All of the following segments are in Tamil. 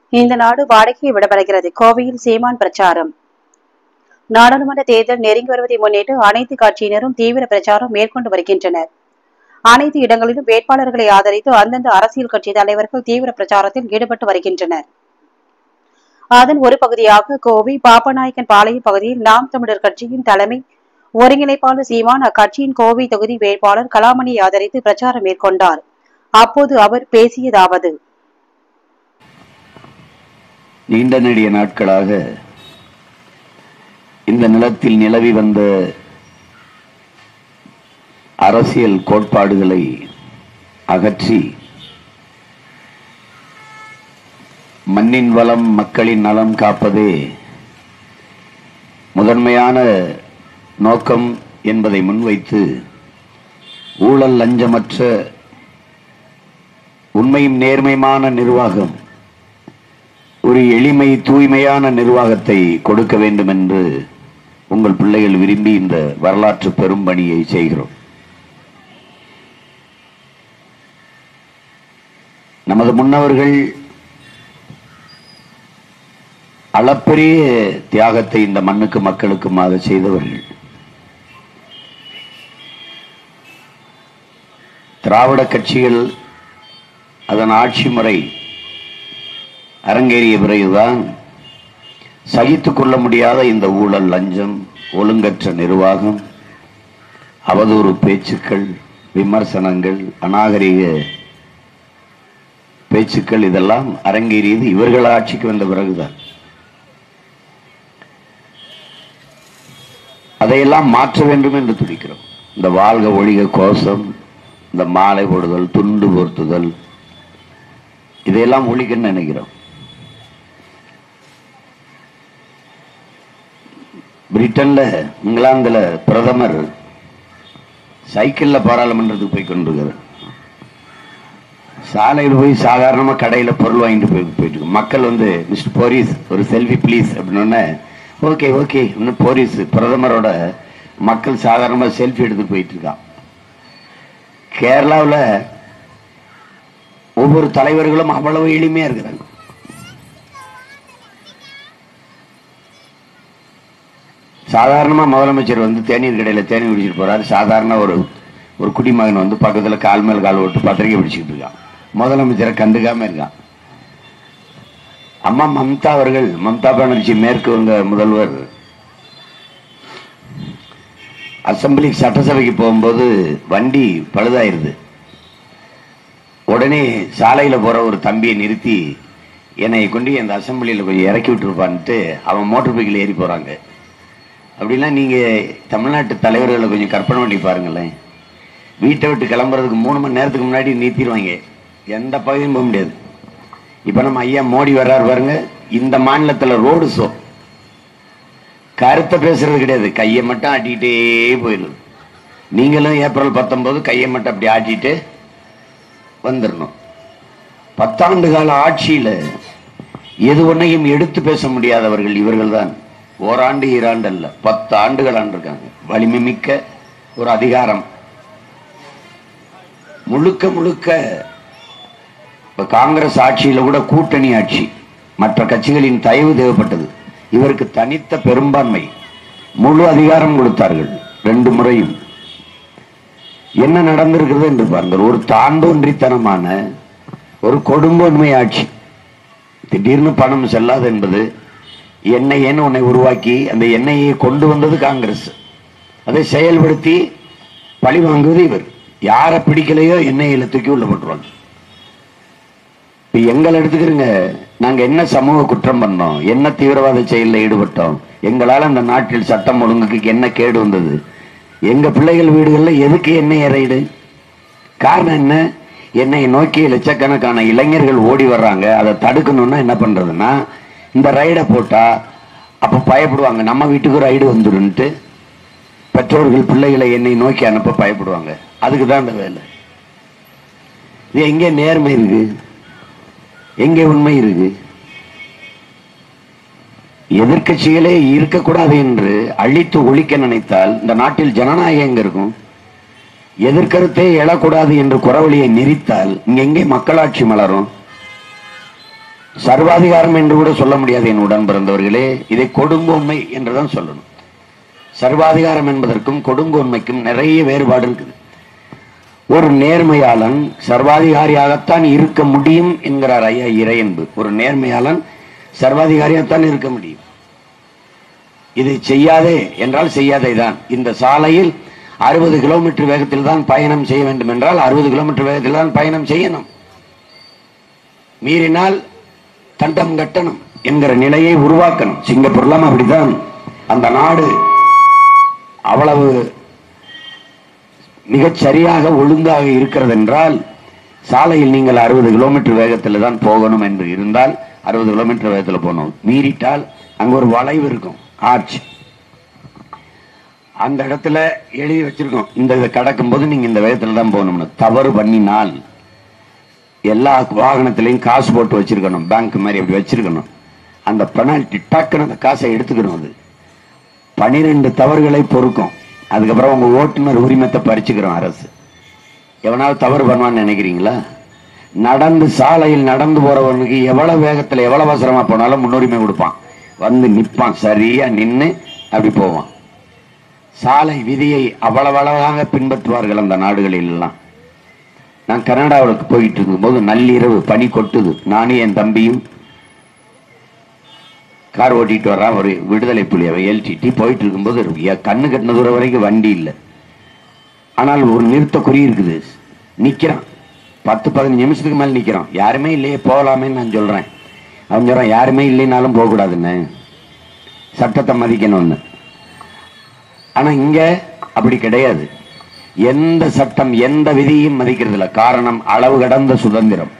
இந்த நாடு வாடகையை விடப்படுகிறது கோவையில் சீமான் பிரச்சாரம் நாடாளுமன்ற தேர்தல் நெருங்கி வருவதை முன்னிட்டு அனைத்து கட்சியினரும் தீவிர பிரச்சாரம் மேற்கொண்டு வருகின்றனர் அனைத்து இடங்களிலும் வேட்பாளர்களை ஆதரித்து அந்தந்த அரசியல் கட்சி தலைவர்கள் தீவிர பிரச்சாரத்தில் ஈடுபட்டு வருகின்றனர் அதன் ஒரு பகுதியாக கோவை பாப்பநாயக்கன் பாளையம் பகுதியில் நாம் தமிழர் கட்சியின் தலைமை ஒருங்கிணைப்பாளர் சீமான் அக்கட்சியின் கோவை தொகுதி வேட்பாளர் கலாமணியை ஆதரித்து பிரச்சாரம் மேற்கொண்டார் அப்போது அவர் பேசியதாவது நீண்ட நெடிய நாட்களாக இந்த நிலத்தில் நிலவி வந்த அரசியல் கோட்பாடுகளை அகற்றி மண்ணின் வளம் மக்களின் நலம் காப்பதே முதன்மையான நோக்கம் என்பதை முன்வைத்து ஊழல் லஞ்சமற்ற உண்மையும் நேர்மையான நிர்வாகம் ஒரு எளிமை தூய்மையான நிர்வாகத்தை கொடுக்க வேண்டும் என்று உங்கள் பிள்ளைகள் விரும்பி இந்த வரலாற்று பெரும் பணியை செய்கிறோம் நமது முன்னவர்கள் அளப்பரிய தியாகத்தை இந்த மண்ணுக்கு மக்களுக்குமாக செய்தவர்கள் திராவிட கட்சிகள் அதன் ஆட்சி முறை அரங்கேறிய பிறகுதான் சகித்துக் கொள்ள முடியாத இந்த ஊழல் லஞ்சம் ஒழுங்கற்ற நிர்வாகம் அவதூறு பேச்சுக்கள் விமர்சனங்கள் அநாகரிக பேச்சுக்கள் இதெல்லாம் அரங்கேறியது இவர்கள் ஆட்சிக்கு வந்த பிறகுதான் அதையெல்லாம் மாற்ற வேண்டும் என்று துடிக்கிறோம் இந்த வாழ்க ஒழிக கோஷம் இந்த மாலை போடுதல் துண்டு பொருத்துதல் இதையெல்லாம் ஒழிக்கன்னு நினைக்கிறோம் பிரிட்டன்ல இங்கிலாந்துல பிரதமர் சைக்கிள்ல பாராளுமன்றத்துக்கு போய் கொண்டிருக்காரு சாலையில் போய் சாதாரணமா கடையில பொருள் வாங்கிட்டு போய் போயிட்டு இருக்கு. மக்கள் வந்து மிஸ்டர் போரிஸ் ஒரு செல்ஃபி ப்ளீஸ் அப்படின்னு ஓகே ஓகே இன்னும் போரிஸ் பிரதமரோட மக்கள் சாதாரணமா செல்ஃபி எடுத்து போயிட்டு இருக்கான் கேரளாவுல ஒவ்வொரு தலைவர்களும் அவ்வளவு எளிமையா இருக்கிறாங்க சாதாரணமா முதலமைச்சர் வந்து தேநீர் கடையில தேநீர் குடிச்சிட்டு போறாரு சாதாரண ஒரு ஒரு குடிமகன் வந்து பக்கத்துல கால் மேல் கால் விட்டு பத்திரிக்கை பிடிச்சிட்டு இருக்கான் முதலமைச்சரை கண்டுக்காம இருக்கான் அம்மா மம்தா அவர்கள் மம்தா பானர்ஜி மேற்கு வங்க முதல்வர் அசம்பிளி சட்டசபைக்கு போகும்போது வண்டி பழுதாயிருது உடனே சாலையில போற ஒரு தம்பியை நிறுத்தி என்னை கொண்டு அந்த அசம்பிளியில கொஞ்சம் இறக்கி விட்டுருப்பான்ட்டு அவன் மோட்டர் பைக்கில் ஏறி போறாங்க அப்படிலாம் நீங்க தமிழ்நாட்டு தலைவர்களை கொஞ்சம் கற்பனை பண்ணி பாருங்களேன் வீட்டை விட்டு கிளம்புறதுக்கு மூணு மணி நேரத்துக்கு முன்னாடி நிறுத்திடுவாங்க எந்த பகுதியும் போக முடியாது இப்ப நம்ம ஐயா மோடி வர்றாரு பாருங்க இந்த மாநிலத்துல ரோடு ஷோ கருத்தை பேசுறது கிடையாது கையை மட்டும் ஆட்டிக்கிட்டே போயிடுது நீங்களும் ஏப்ரல் பத்தொன்பது கையை மட்டும் அப்படி ஆட்டிட்டு வந்துடணும் பத்தாண்டு கால ஆட்சியில எது ஒன்றையும் எடுத்து பேச முடியாதவர்கள் இவர்கள்தான் ஓராண்டு ஈராண்டு அல்ல பத்து ஆண்டுகள் ஆண்டிருக்காங்க வலிமை மிக்க ஒரு அதிகாரம் முழுக்க முழுக்க இப்ப காங்கிரஸ் ஆட்சியில கூட கூட்டணி ஆட்சி மற்ற கட்சிகளின் தயவு தேவைப்பட்டது இவருக்கு தனித்த பெரும்பான்மை முழு அதிகாரம் கொடுத்தார்கள் ரெண்டு முறையும் என்ன நடந்திருக்கிறது என்று பாருங்கள் ஒரு தாண்டோன்றித்தனமான ஒரு கொடுங்கோன்மை ஆட்சி திடீர்னு பணம் செல்லாது என்பது எண்ணெய்ன்னு உன்னை உருவாக்கி அந்த எண்ணெயை கொண்டு வந்தது காங்கிரஸ் அதை செயல்படுத்தி பழி வாங்குவது இவர் யாரை பிடிக்கலையோ எண்ணெயில தூக்கி உள்ள போட்டுருவாங்க இப்ப எங்களை எடுத்துக்கிறங்க நாங்க என்ன சமூக குற்றம் பண்ணோம் என்ன தீவிரவாத செயலில் ஈடுபட்டோம் எங்களால அந்த நாட்டில் சட்டம் ஒழுங்குக்கு என்ன கேடு வந்தது எங்க பிள்ளைகள் வீடுகள்ல எதுக்கு எண்ணெய் ரைடு காரணம் என்ன என்னை நோக்கி லட்சக்கணக்கான இளைஞர்கள் ஓடி வர்றாங்க அதை தடுக்கணும்னா என்ன பண்றதுன்னா இந்த ரைடை போட்டா அப்ப பயப்படுவாங்க நம்ம வீட்டுக்கு ரைடு வந்துருன்ட்டு பெற்றோர்கள் பிள்ளைகளை என்னை நோக்கி அனுப்ப பயப்படுவாங்க அதுக்கு தான் இந்த வேலை இது எங்கே நேர்மை இருக்கு எங்கே உண்மை இருக்கு எதிர்க்கட்சிகளே இருக்கக்கூடாது என்று அழித்து ஒழிக்க நினைத்தால் இந்த நாட்டில் ஜனநாயகம் எங்க இருக்கும் எதிர்கருத்தே எழக்கூடாது என்று குறவழியை நெறித்தால் இங்க எங்கே மக்களாட்சி மலரும் சர்வாதிகாரம் என்று கூட சொல்ல முடியாது என் உடன் பிறந்தவர்களே இதை கொடுங்கோன்மை என்றுதான் சொல்லணும் சர்வாதிகாரம் என்பதற்கும் கொடுங்கோன்மைக்கும் நிறைய வேறுபாடு இருக்குது ஒரு நேர்மையாளன் சர்வாதிகாரியாகத்தான் இருக்க முடியும் என்கிறார் ஐயா இறையன்பு ஒரு நேர்மையாளன் சர்வாதிகாரியாகத்தான் இருக்க முடியும் இதை செய்யாதே என்றால் செய்யாதே தான் இந்த சாலையில் அறுபது கிலோமீட்டர் வேகத்தில் தான் பயணம் செய்ய வேண்டும் என்றால் அறுபது கிலோமீட்டர் வேகத்தில் தான் பயணம் செய்யணும் மீறினால் தண்டம் கட்டணும் என்கிற நிலையை உருவாக்கணும் சிங்கப்பூர்லாம் அப்படித்தான் அந்த நாடு அவ்வளவு மிகச் சரியாக ஒழுங்காக இருக்கிறது என்றால் சாலையில் நீங்கள் அறுபது கிலோமீட்டர் வேகத்தில் தான் போகணும் என்று இருந்தால் அறுபது கிலோமீட்டர் வேகத்தில் போகணும் மீறிட்டால் அங்க ஒரு வளைவு இருக்கும் ஆர்ச் அந்த இடத்துல எழுதி வச்சிருக்கோம் இந்த இதை கடக்கும் போது நீங்க இந்த வேகத்துல தான் போகணும்னு தவறு பண்ணினால் எல்லா வாகனத்திலையும் காசு போட்டு வச்சிருக்கணும் பேங்க் மாதிரி அப்படி வச்சிருக்கணும் அந்த பெனால்டி டக்குன்னு அந்த காசை எடுத்துக்கணும் அது பனிரெண்டு தவறுகளை பொறுக்கும் அதுக்கப்புறம் உங்க ஓட்டுநர் உரிமத்தை பறிச்சுக்கிறோம் அரசு எவனாவது தவறு பண்ணுவான்னு நினைக்கிறீங்களா நடந்து சாலையில் நடந்து போறவனுக்கு எவ்வளவு வேகத்துல எவ்வளவு அவசரமா போனாலும் முன்னுரிமை கொடுப்பான் வந்து நிப்பான் சரியா நின்னு அப்படி போவான் சாலை விதியை அவ்வளவு அழகாக பின்பற்றுவார்கள் அந்த நாடுகளில் எல்லாம் நான் கனடாவுக்கு போயிட்டு இருக்கும்போது நள்ளிரவு பனி கொட்டுது நானும் என் தம்பியும் கார் ஓட்டிட்டு வர்றான் ஒரு விடுதலை புலி அவன் எல்டிடி போயிட்டு இருக்கும்போது என் கண்ணு கட்டின தூரம் வரைக்கும் வண்டி இல்லை ஆனால் ஒரு நிறுத்த குறி இருக்குது நிக்கிறான் பத்து பதினஞ்சு நிமிஷத்துக்கு மேல நிக்கிறான் யாருமே இல்லையே போகலாமேன்னு நான் சொல்றேன் அவன் சொல்றான் யாருமே இல்லைனாலும் போகக்கூடாதுன்னு சட்டத்தை மதிக்கணும்னு ஆனா இங்க அப்படி கிடையாது எந்த சட்டம் எந்த விதியும் மதிக்கிறது இல்ல காரணம் அளவு கடந்த சுதந்திரம்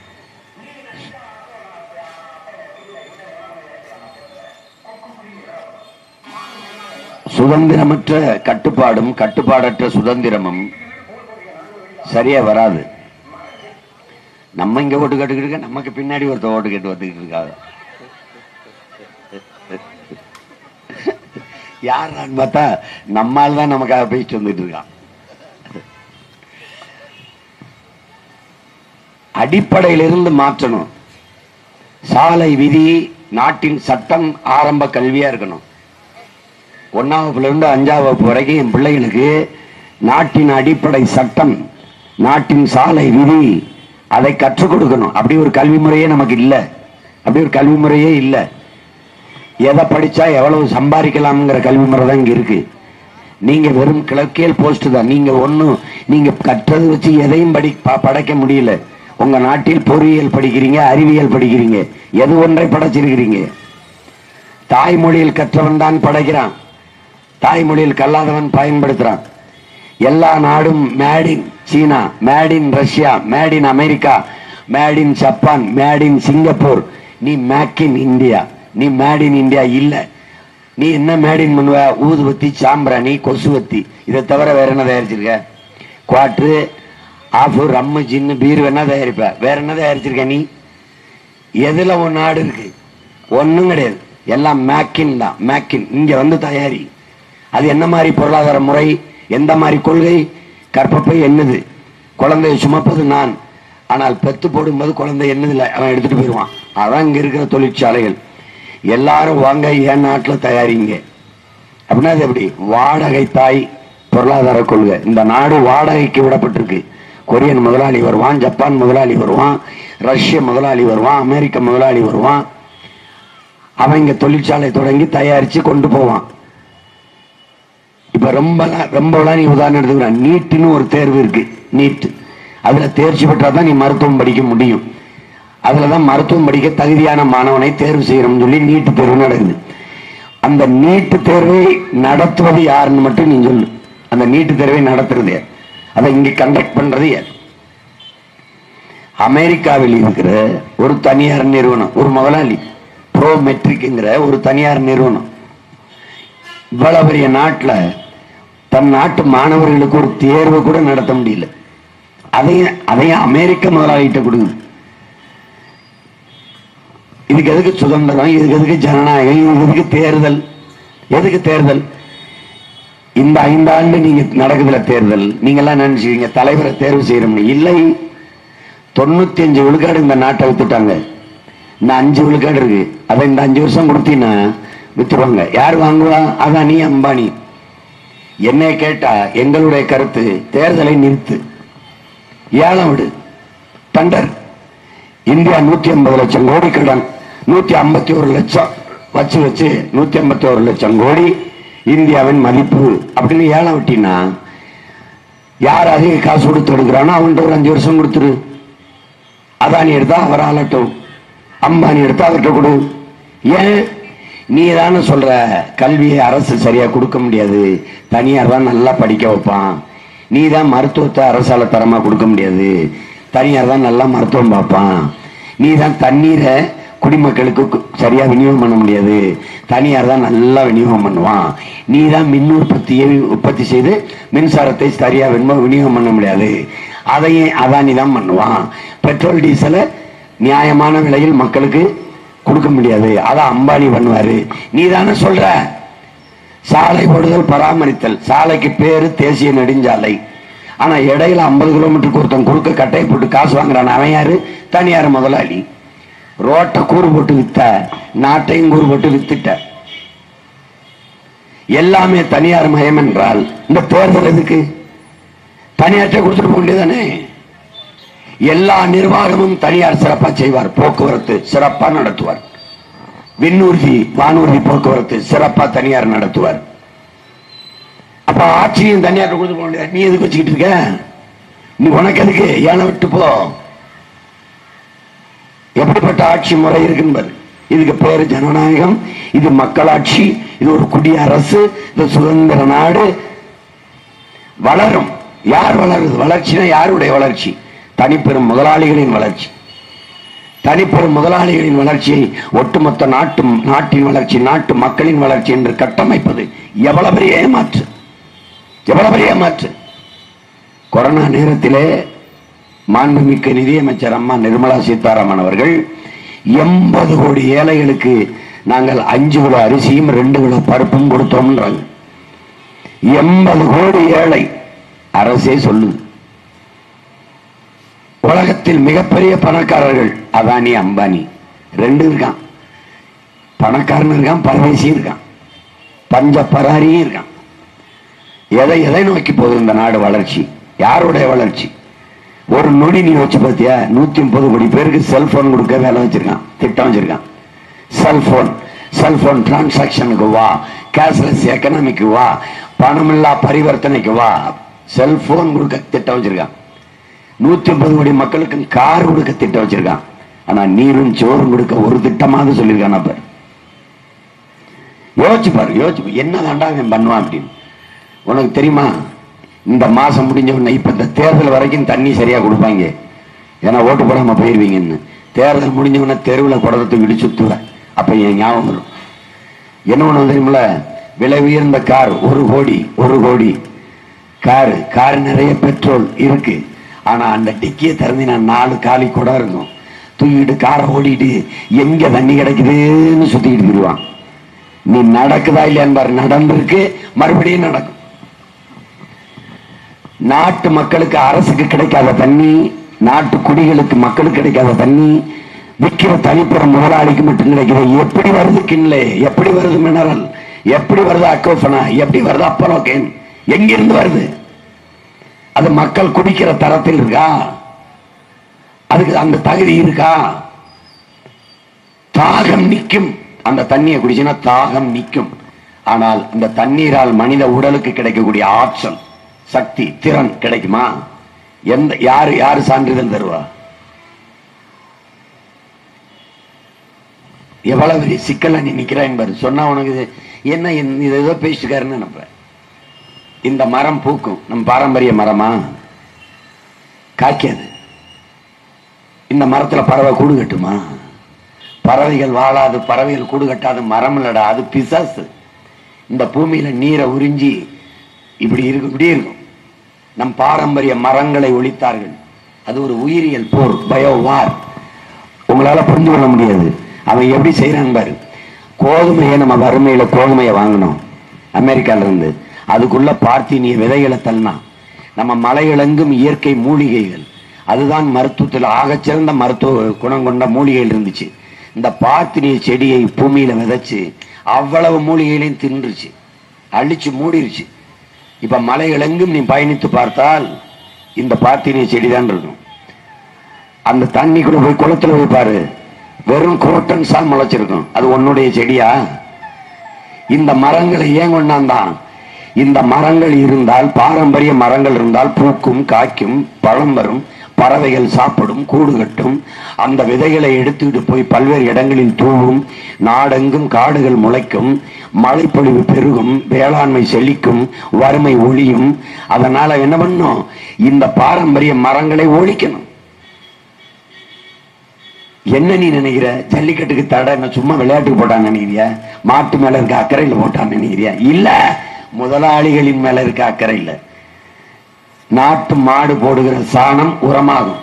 சுதந்திரமற்ற கட்டுப்பாடும் கட்டுப்பாடற்ற சுதந்திரமும் சரியா வராது நம்ம இங்க ஓட்டு கேட்டுக்கிட்டு இருக்க நமக்கு பின்னாடி ஒருத்தர் ஓட்டு கேட்டு வந்துக்கிட்டு இருக்காங்க யாரான்னு பார்த்தா நம்மால் தான் நமக்காக பேசிட்டு வந்துட்டு இருக்கான் அடிப்படையிலிருந்து மாற்றணும் சாலை விதி நாட்டின் சட்டம் ஆரம்ப கல்வியா இருக்கணும் ஒன்னாம் வகுப்புல இருந்து அஞ்சாம் வகுப்பு வரைக்கும் என் பிள்ளைகளுக்கு நாட்டின் அடிப்படை சட்டம் நாட்டின் சாலை விதி அதை கற்றுக் கொடுக்கணும் அப்படி ஒரு கல்வி முறையே நமக்கு இல்ல அப்படி ஒரு கல்வி முறையே இல்ல எதை படிச்சா எவ்வளவு சம்பாதிக்கலாம்ங்கிற கல்வி முறை தான் இங்க இருக்கு நீங்க வெறும் கிழக்கியல் போஸ்ட் தான் நீங்க ஒண்ணும் நீங்க கற்றது வச்சு எதையும் படி ப- படைக்க முடியல உங்க நாட்டில் பொறியியல் படிக்கிறீங்க அறிவியல் படிக்கிறீங்க எது ஒன்றை படைச்சிருக்கிறீங்க தாய்மொழியில் கற்றவன் தான் படைக்கிறான் தாய்மொழியில் கல்லாதவன் பயன்படுத்துறான் எல்லா நாடும் made in China made in Russia made in America made in Japan made in Singapore நீ மேக் இன் இந்தியா நீ மேட் இன் இந்தியா இல்ல நீ என்ன மேட் இன் பண்ணுவ ஊதுபத்தி சாம்பிராணி கொசுவத்தி இதை தவிர வேற என்ன தயாரிச்சிருக்க quarter half rum gin beer வேணா தயாரிப்ப வேற என்ன தயாரிச்சிருக்க நீ எதுல உன் நாடு இருக்கு ஒண்ணும் கிடையாது எல்லாம் மேக்கின் தான் மேக்கின் இங்க வந்து தயாரி அது என்ன மாதிரி பொருளாதார முறை எந்த மாதிரி கொள்கை கற்பப்பை என்னது குழந்தையை சுமப்பது நான் ஆனால் பெத்து போடும்போது குழந்தை என்னதில்லை அவன் எடுத்துட்டு போயிடுவான் அதான் இங்க இருக்கிற தொழிற்சாலைகள் எல்லாரும் வாங்க என் நாட்டுல தயாரிங்க அப்படின்னா அது எப்படி வாடகை தாய் பொருளாதார கொள்கை இந்த நாடு வாடகைக்கு விடப்பட்டிருக்கு கொரியன் முதலாளி வருவான் ஜப்பான் முதலாளி வருவான் ரஷ்ய முதலாளி வருவான் அமெரிக்க முதலாளி வருவான் அவன் இங்க தொழிற்சாலை தொடங்கி தயாரிச்சு கொண்டு போவான் இப்ப ரொம்ப ரொம்ப நீ உதாரணம் எடுத்துக்கிற நீட்டுன்னு ஒரு தேர்வு இருக்கு நீட் அதுல தேர்ச்சி பெற்றாதான் நீ மருத்துவம் படிக்க முடியும் அதுலதான் மருத்துவம் படிக்க தகுதியான மாணவனை தேர்வு செய்யணும்னு சொல்லி நீட்டு தேர்வு நடக்குது அந்த நீட்டு தேர்வை நடத்துவது யாருன்னு மட்டும் நீ சொல்லு அந்த நீட்டு தேர்வை நடத்துறது யார் அதை இங்க கண்டக்ட் பண்றது யார் அமெரிக்காவில் இருக்கிற ஒரு தனியார் நிறுவனம் ஒரு முதலாளி ப்ரோ மெட்ரிக்ங்கிற ஒரு தனியார் நிறுவனம் இவ்வளவு பெரிய நாட்டுல தன் நாட்டு மாணவர்களுக்கு ஒரு தேர்வு கூட நடத்த முடியல அதையும் அதையும் அமெரிக்க முதலாளிகிட்ட கொடுக்குது இதுக்கு எதுக்கு சுதந்திரம் இதுக்கு எதுக்கு ஜனநாயகம் இதுக்கு எதுக்கு தேர்தல் எதுக்கு தேர்தல் இந்த ஐந்தாண்டு நீங்க நடக்குதுல தேர்தல் நீங்க எல்லாம் நினைச்சுக்கீங்க தலைவரை தேர்வு செய்யறோம்னு இல்லை தொண்ணூத்தி அஞ்சு விழுக்காடு இந்த நாட்டை வித்துட்டாங்க இந்த அஞ்சு விழுக்காடு இருக்கு அதை இந்த அஞ்சு வருஷம் கொடுத்தீங்கன்னா வித்துருவாங்க யார் வாங்குவா அதானி அம்பானி என்னை கேட்டா எங்களுடைய கருத்து தேர்தலை நிறுத்து ஏலம் விடு டண்டர் இந்தியா நூத்தி ஐம்பது லட்சம் கோடி கடன் நூத்தி ஐம்பத்தி ஒரு லட்சம் வச்சு வச்சு நூத்தி ஐம்பத்தி ஒரு லட்சம் கோடி இந்தியாவின் மதிப்பு அப்படின்னு ஏலம் விட்டினா யார் அதிக காசு கொடுத்து எடுக்கிறானோ அவன்கிட்ட ஒரு அஞ்சு வருஷம் கொடுத்துரு அதானி எடுத்தா அவர் ஆளட்டும் அம்பானி எடுத்தா அவர்கிட்ட கொடு ஏன் நீ தானே சொல்ற கல்வியை அரசு சரியா கொடுக்க முடியாது தனியார் தான் நல்லா படிக்க வைப்பான் நீ தான் மருத்துவத்தை அரசால தரமா கொடுக்க முடியாது தனியார் தான் நல்லா மருத்துவம் பார்ப்பான் நீ தான் தண்ணீரை குடிமக்களுக்கு கு- சரியா விநியோகம் பண்ண முடியாது தனியார் தான் நல்லா விநியோகம் பண்ணுவான் நீ தான் மின் உற்பத்தியை உற்பத்தி செய்து மின்சாரத்தை சரியா விநியோ- விநியோகம் பண்ண முடியாது அதையும் அதானி தான் பண்ணுவான் பெட்ரோல் டீசலை நியாயமான விலையில் மக்களுக்கு கொடுக்க முடியாது அதான் அம்பானி பண்ணுவாரு நீ தானே சொல்ற சாலை போடுதல் பராமரித்தல் சாலைக்கு பேரு தேசிய நெடுஞ்சாலை ஆனா இடையில ஐம்பது கிலோமீட்டருக்கு ஒருத்தன் குறுக்க கட்டையை போட்டு காசு வாங்குறான் அவன் யாரு தனியார் முதலாளி ரோட்டை கூறு போட்டு வித்த நாட்டையும் கூறு போட்டு வித்துட்ட எல்லாமே தனியார் மயம் என்றால் இந்த தேர்தல் எதுக்கு தனியார்ட்ட கொடுத்துட்டு போக வேண்டியதானே எல்லா நிர்வாகமும் தனியார் சிறப்பா செய்வார் போக்குவரத்து சிறப்பா நடத்துவார் விண்ணூர்தி வானூர்தி போக்குவரத்து சிறப்பா தனியார் நடத்துவார் அப்ப ஆட்சியும் தனியார் கொடுத்து போக வேண்டியது நீ எதுக்கு வச்சுக்கிட்டு இருக்க நீ உனக்கு எதுக்கு ஏன விட்டு போ எப்படிப்பட்ட ஆட்சி முறை இருக்குன்னு பாரு இதுக்கு பேரு ஜனநாயகம் இது மக்களாட்சி இது ஒரு குடியரசு இது சுதந்திர நாடு வளரும் யார் வளருது வளர்ச்சினா யாருடைய வளர்ச்சி தனிப்பெரும் முதலாளிகளின் வளர்ச்சி தனிப்பெரும் முதலாளிகளின் வளர்ச்சியை ஒட்டுமொத்த நாட்டு நாட்டின் வளர்ச்சி நாட்டு மக்களின் வளர்ச்சி என்று கட்டமைப்பது எவ்வளவு பெரிய ஏமாற்று எவ்வளவு பெரிய ஏமாற்று கொரோனா நேரத்திலே மாண்புமிக்க நிதியமைச்சர் அம்மா நிர்மலா சீதாராமன் அவர்கள் எண்பது கோடி ஏழைகளுக்கு நாங்கள் அஞ்சு கிலோ அரிசியும் ரெண்டு கிலோ பருப்பும் கொடுத்தோம்ன்றாங்க எண்பது கோடி ஏழை அரசே சொல்லுது உலகத்தில் மிகப்பெரிய பணக்காரர்கள் அதானி அம்பானி ரெண்டு இருக்கான் பணக்காரன் இருக்கான் பரதேசி இருக்கான் பஞ்ச பராரியும் இருக்கான் எதை எதை நோக்கி போகுது இந்த நாடு வளர்ச்சி யாருடைய வளர்ச்சி ஒரு நொடி நீ வச்சு பார்த்தியா நூத்தி முப்பது கோடி பேருக்கு செல்போன் கொடுக்க வேலை வச்சிருக்கான் திட்டம் வச்சிருக்கான் செல்போன் செல்போன் டிரான்சாக்ஷனுக்கு வா கேஷ்லெஸ் எக்கனாமிக்கு வா பணமில்லா பரிவர்த்தனைக்கு வா செல்போன் கொடுக்க திட்டம் வச்சிருக்கான் நூத்தி ஐம்பது கோடி மக்களுக்கு கார் கொடுக்க திட்டம் வச்சிருக்கான் ஆனா நீரும் சோறும் கொடுக்க ஒரு திட்டமாவது சொல்லியிருக்கான் பாரு யோசிச்சு பாரு யோசிச்சு பாரு. என்ன தாண்டா இவன் பண்ணுவான் அப்படின்னு உனக்கு தெரியுமா இந்த மாசம் முடிஞ்ச உடனே இப்ப இந்த தேர்தல் வரைக்கும் தண்ணி சரியா கொடுப்பாங்க ஏன்னா ஓட்டு போடாம போயிருவீங்கன்னு தேர்தல் முடிஞ்ச உடனே தெருவில் குடத்தை இடி சுத்துவேன் அப்ப என் ஞாபகம் வரும் என்ன ஒண்ணு தெரியுமில விலை உயர்ந்த கார் ஒரு கோடி ஒரு கோடி காரு கார் நிறைய பெட்ரோல் இருக்கு ஆனா அந்த டிக்கியை திறந்தினா நாலு காலி குடம் இருக்கும் தூக்கிட்டு காரை ஓடிட்டு எங்க தண்ணி கிடைக்குதுன்னு சுத்திக்கிட்டு போயிடுவான் நீ நடக்குதா இல்லையான்னு பாரு நடந்திருக்கு மறுபடியும் நடக்கும் நாட்டு மக்களுக்கு அரசுக்கு கிடைக்காத தண்ணி நாட்டு குடிகளுக்கு மக்களுக்கு கிடைக்காத தண்ணி விற்கிற தனிப்புற முதலாளிக்கு மட்டும் கிடைக்குது எப்படி வருது கிண்லே எப்படி வருது மினரல் எப்படி வருது அக்கோஃபனா எப்படி வருது அப்பலோகேன் எங்கிருந்து வருது அது மக்கள் குடிக்கிற தரத்தில் இருக்கா அதுக்கு அந்த தகுதி இருக்கா தாகம் நிற்கும் அந்த தண்ணியை குடிச்சுன்னா தாகம் நிற்கும் ஆனால் இந்த தண்ணீரால் மனித உடலுக்கு கிடைக்கக்கூடிய ஆற்றல் சக்தி திறன் கிடைக்குமா எந்த யாரு யாரு சான்றிதழ் தருவா எவ்வளவு பெரிய சிக்கல்ல நீ நிக்கிறான் பாரு சொன்னா உனக்கு இது என்ன இந்த- இது ஏதோ பேசிட்டுக்காருன்னு நினைப்ப இந்த மரம் பூக்கும் நம் பாரம்பரிய மரமா காய்க்காது இந்த மரத்துல பறவை கூடு கட்டுமா பறவைகள் வாழாது பறவைகள் கூடு கட்டாது மரம் இல்லடா அது பிசாசு இந்த பூமியில நீரை உறிஞ்சி இப்படி இருக்கும் இப்படி இருக்கும் நம் பாரம்பரிய மரங்களை ஒழித்தார்கள் அது ஒரு உயிரியல் போர் பயோ வார் உங்களால புரிஞ்சு கொள்ள முடியாது அவன் எப்படி செய்யறான் பாரு கோதுமையை நம்ம வறுமையில கோதுமையை வாங்கினோம் அமெரிக்கால இருந்து அதுக்குள்ள பார்த்தீனிய விதைகளை தள்ளனா நம்ம மலையிலெங்கும் இயற்கை மூலிகைகள் அதுதான் மருத்துவத்தில் ஆகச்சிறந்த மருத்துவ குணம் கொண்ட மூலிகைகள் இருந்துச்சு இந்த பாத்தினிய செடியை பூமியில விதைச்சு அவ்வளவு மூலிகைகளையும் தின்றுச்சு அழிச்சு மூடிருச்சு இப்ப மலைகள் எங்கும் நீ பயணித்து பார்த்தால் இந்த பாத்தினிய செடி தான் இருக்கும் அந்த தண்ணி கூட போய் குளத்துல போய் பாரு வெறும் குரோட்டன் சால் முளைச்சிருக்கும் அது உன்னுடைய செடியா இந்த மரங்களை ஏன் கொண்டாந்தான் இந்த மரங்கள் இருந்தால் பாரம்பரிய மரங்கள் இருந்தால் பூக்கும் காய்க்கும் பழம் வரும் பறவைகள் சாப்பிடும் கூடு கட்டும் அந்த விதைகளை எடுத்துக்கிட்டு போய் பல்வேறு இடங்களில் தூவும் நாடெங்கும் காடுகள் முளைக்கும் மழைப்பொழிவு பெருகும் வேளாண்மை செழிக்கும் வறுமை ஒழியும் அதனால என்ன பண்ணும் இந்த பாரம்பரிய மரங்களை ஒழிக்கணும் என்ன நீ நினைக்கிற ஜல்லிக்கட்டுக்கு தடை என்ன சும்மா விளையாட்டுக்கு போட்டான்னு நினைக்கிறியா மாட்டு மேல இருக்க அக்கறையில் போட்டான்னு நினைக்கிறியா இல்ல முதலாளிகளின் மேல இருக்க அக்கறை இல்ல நாட்டு மாடு போடுகிற சாணம் உரமாகும்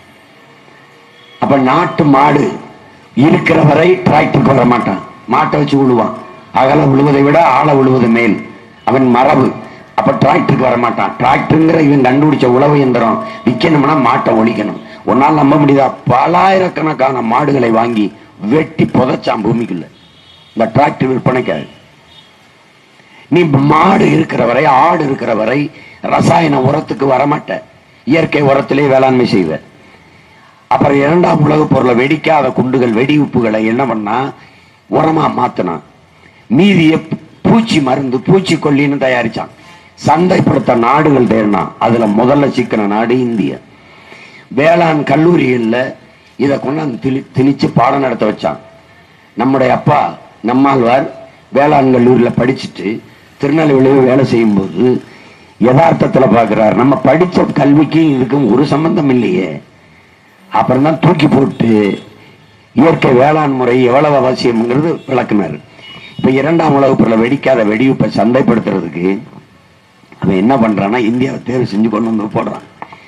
அப்ப நாட்டு மாடு இருக்கிற வரை டிராக்டருக்கு வர மாட்டான் மாட்டை வச்சு விழுவான் அகல விழுவதை விட ஆழ விழுவது மேல் அவன் மரபு அப்ப டிராக்டருக்கு வர மாட்டான் டிராக்டருங்கிற இவன் கண்டுபிடிச்ச உழவு எந்திரம் விற்கணும்னா மாட்டை ஒழிக்கணும் உன்னால் நம்ப முடியுதா பலாயிரக்கணக்கான மாடுகளை வாங்கி வெட்டி புதைச்சான் பூமிக்குள்ள இந்த டிராக்டர் விற்பனைக்காக நீ மாடு இருக்கிற வரை ஆடு இருக்கிற வரை ரசாயன உரத்துக்கு வரமாட்ட இயற்கை உரத்திலே வேளாண்மை செய்வ அப்புறம் இரண்டாம் உலக பொருளை வெடிக்காத குண்டுகள் வெடி உப்புகளை என்ன பண்ணா உரமா மாத்தினான் மீதிய பூச்சி மருந்து பூச்சிக்கொல்லின்னு தயாரிச்சான் சந்தைப்படுத்த நாடுகள் தேடினான் அதுல முதல்ல சிக்கின நாடு இந்தியா வேளாண் கல்லூரிகள்ல இதை கொண்டாந்து திணி திணிச்சு பாடம் நடத்த வச்சான் நம்முடைய அப்பா நம்மாழ்வார் வேளாண் கல்லூரியில படிச்சுட்டு திருநெல்வேலியில் வேலை செய்யும்போது யதார்த்தத்துல பார்க்கிறார் நம்ம படிச்ச கல்விக்கும் இதுக்கும் ஒரு சம்பந்தம் இல்லையே அப்புறம் தான் தூக்கி போட்டு இயற்கை வேளாண் முறை எவ்வளவு அவசியம்ங்கிறது விளக்குனார் இப்ப இரண்டாம் உலகப் பொருளை வெடிக்காத வெடியுப்பை சந்தைப்படுத்துறதுக்கு அவன் என்ன பண்றான்னா இந்தியாவை தேர்வு செஞ்சு கொண்டு வந்து போடுறான்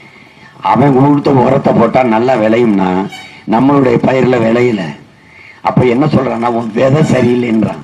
அவன் கொடுத்த உரத்தை போட்டா நல்லா விளையும்னா நம்மளுடைய பயிர்ல விளையல அப்ப என்ன சொல்றான்னா உன் விதை சரியில்லைன்றான்